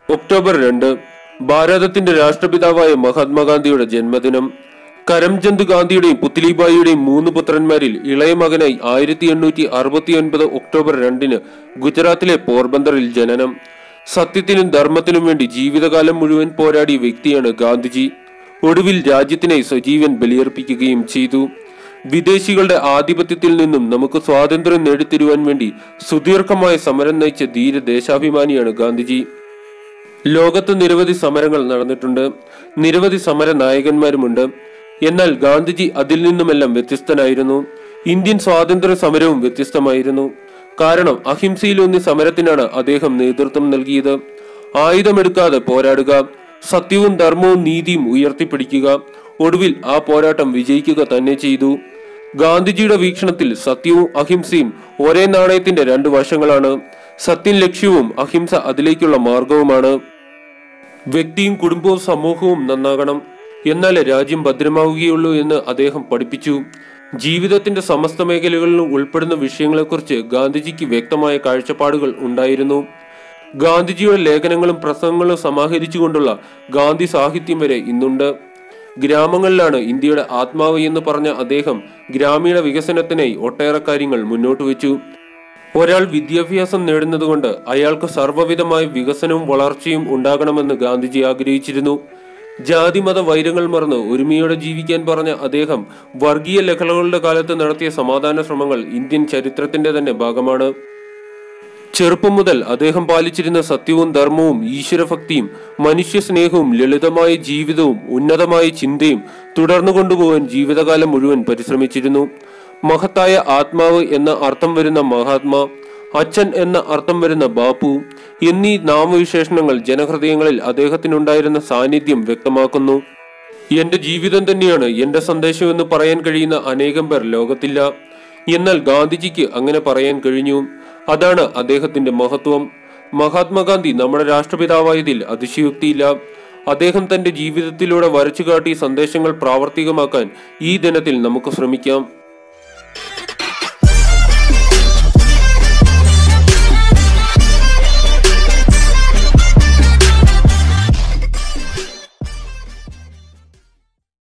October രണ്ട് ഭാരതത്തിന്റെ രാഷ്ട്രപിതാവായ മഹാത്മാഗാന്ധിയുടെ ജന്മദിനം കരംചന്ദ് ഗാന്ധിയുടെയും പുത്ലിബായിയുടെയും മൂന്ന് പുത്രന്മാരിൽ ഇളയ മകനായി ആയിരത്തി എണ്ണൂറ്റി അറുപത്തി ഒൻപത് ഒക്ടോബർ രണ്ടിന് ഗുജറാത്തിലെ പോർബന്തറിൽ ജനനം സത്യത്തിനും ധർമ്മത്തിനും വേണ്ടി ജീവിതകാലം മുഴുവൻ പോരാടിയ വ്യക്തിയാണ് ഗാന്ധിജി ഒടുവിൽ രാജ്യത്തിനായി സ്വജീവൻ ബലിയർപ്പിക്കുകയും ചെയ്തു വിദേശികളുടെ ആധിപത്യത്തിൽ നിന്നും നമുക്ക് സ്വാതന്ത്ര്യം നേടിത്തരുവാൻ വേണ്ടി സുദീർഘമായ സമരം നയിച്ച ധീര ദേശാഭിമാനിയാണ് ഗാന്ധിജി ലോകത്ത് നിരവധി സമരങ്ങൾ നടന്നിട്ടുണ്ട് നിരവധി സമര നായകന്മാരുമുണ്ട് എന്നാൽ ഗാന്ധിജി അതിൽ നിന്നുമെല്ലാം വ്യത്യസ്തനായിരുന്നു ഇന്ത്യൻ സ്വാതന്ത്ര്യ സമരവും വ്യത്യസ്തമായിരുന്നു കാരണം അഹിംസയിലൂന്നി സമരത്തിനാണ് അദ്ദേഹം നേതൃത്വം നൽകിയത് ആയുധമെടുക്കാതെ പോരാടുക സത്യവും ധർമ്മവും നീതിയും ഉയർത്തിപ്പിടിക്കുക ഒടുവിൽ ആ പോരാട്ടം വിജയിക്കുക തന്നെ ചെയ്തു ഗാന്ധിജിയുടെ വീക്ഷണത്തിൽ സത്യവും അഹിംസയും ഒരേ നാണയത്തിന്റെ രണ്ട് വശങ്ങളാണ് സത്യം ലക്ഷ്യവും അഹിംസ അതിലേക്കുള്ള മാർഗവുമാണ് വ്യക്തിയും കുടുംബവും സമൂഹവും നന്നാകണം എന്നാലേ രാജ്യം ഭദ്രമാവുകയുള്ളൂ എന്ന് അദ്ദേഹം പഠിപ്പിച്ചു ജീവിതത്തിന്റെ സമസ്ത മേഖലകളിലും ഉൾപ്പെടുന്ന വിഷയങ്ങളെക്കുറിച്ച് ഗാന്ധിജിക്ക് വ്യക്തമായ കാഴ്ചപ്പാടുകൾ ഉണ്ടായിരുന്നു ഗാന്ധിജിയുടെ ലേഖനങ്ങളും പ്രസംഗങ്ങളും സമാഹരിച്ചുകൊണ്ടുള്ള ഗാന്ധി സാഹിത്യം വരെ ഇന്നുണ്ട് ഗ്രാമങ്ങളിലാണ് ഇന്ത്യയുടെ ആത്മാവ് എന്ന് പറഞ്ഞ അദ്ദേഹം ഗ്രാമീണ വികസനത്തിനായി ഒട്ടേറെ കാര്യങ്ങൾ മുന്നോട്ട് വെച്ചു ഒരാൾ വിദ്യാഭ്യാസം നേടുന്നതുകൊണ്ട് അയാൾക്ക് സർവ്വവിധമായ വികസനവും വളർച്ചയും ഉണ്ടാകണമെന്ന് ഗാന്ധിജി ആഗ്രഹിച്ചിരുന്നു ജാതിമത വൈരങ്ങൾ മറന്ന് ഒരുമയോടെ ജീവിക്കാൻ പറഞ്ഞ അദ്ദേഹം വർഗീയ ലഹളകളുടെ കാലത്ത് നടത്തിയ സമാധാന ശ്രമങ്ങൾ ഇന്ത്യൻ ചരിത്രത്തിന്റെ തന്നെ ഭാഗമാണ് ചെറുപ്പം മുതൽ അദ്ദേഹം പാലിച്ചിരുന്ന സത്യവും ധർമ്മവും ഈശ്വരഭക്തിയും മനുഷ്യസ്നേഹവും ലളിതമായ ജീവിതവും ഉന്നതമായ ചിന്തയും തുടർന്നു കൊണ്ടുപോകാൻ ജീവിതകാലം മുഴുവൻ പരിശ്രമിച്ചിരുന്നു മഹത്തായ ആത്മാവ് എന്ന അർത്ഥം വരുന്ന മഹാത്മാ അച്ഛൻ എന്ന അർത്ഥം വരുന്ന ബാപ്പു എന്നീ നാമവിശേഷണങ്ങൾ ജനഹൃദയങ്ങളിൽ അദ്ദേഹത്തിനുണ്ടായിരുന്ന സാന്നിധ്യം വ്യക്തമാക്കുന്നു എന്റെ ജീവിതം തന്നെയാണ് എന്റെ സന്ദേശം എന്ന് പറയാൻ കഴിയുന്ന അനേകം പേർ ലോകത്തില്ല എന്നാൽ ഗാന്ധിജിക്ക് അങ്ങനെ പറയാൻ കഴിഞ്ഞു അതാണ് അദ്ദേഹത്തിന്റെ മഹത്വം മഹാത്മാഗാന്ധി നമ്മുടെ രാഷ്ട്രപിതാവായതിൽ അതിശയോക്തിയില്ല അദ്ദേഹം തന്റെ ജീവിതത്തിലൂടെ വരച്ചു കാട്ടിയ സന്ദേശങ്ങൾ പ്രാവർത്തികമാക്കാൻ ഈ ദിനത്തിൽ നമുക്ക് ശ്രമിക്കാം